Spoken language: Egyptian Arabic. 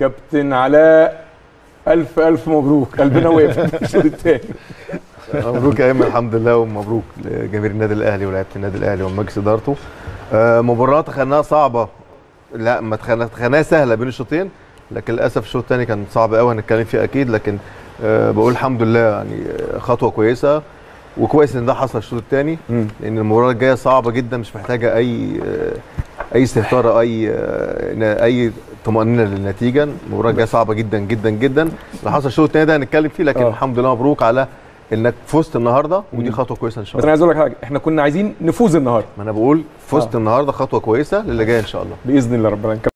كابتن علاء الف الف مبروك قلبنا وقف في الشوط الثاني مبروك يا ايمن الحمد لله ومبروك لجماهير النادي الاهلي ولاعيبه النادي الاهلي ومجلس ادارته آه، مباراه تخيلناها صعبه لا ما تخيلنا- تخيلناها سهله بين الشوطين لكن للاسف الشوط الثاني كان صعب قوي هنتكلم فيه اكيد لكن آه، بقول الحمد لله يعني آه، خطوه كويسه وكويس ان ده حصل الشوط الثاني لان المباراه الجايه صعبه جدا مش محتاجه اي آه، اي استهتار اي آه، اي طمانينه للنتيجه المباراه الجايه صعبه جدا جدا جدا اللي حصل الشوط الثاني ده هنتكلم فيه لكن آه. الحمد لله مبروك على انك فزت النهارده ودي خطوه كويسه ان شاء بس الله انا عايز اقول لك حاجه احنا كنا عايزين نفوز النهارده ما انا بقول فزت آه. النهارده خطوه كويسه للي جاي ان شاء الله باذن الله ربنا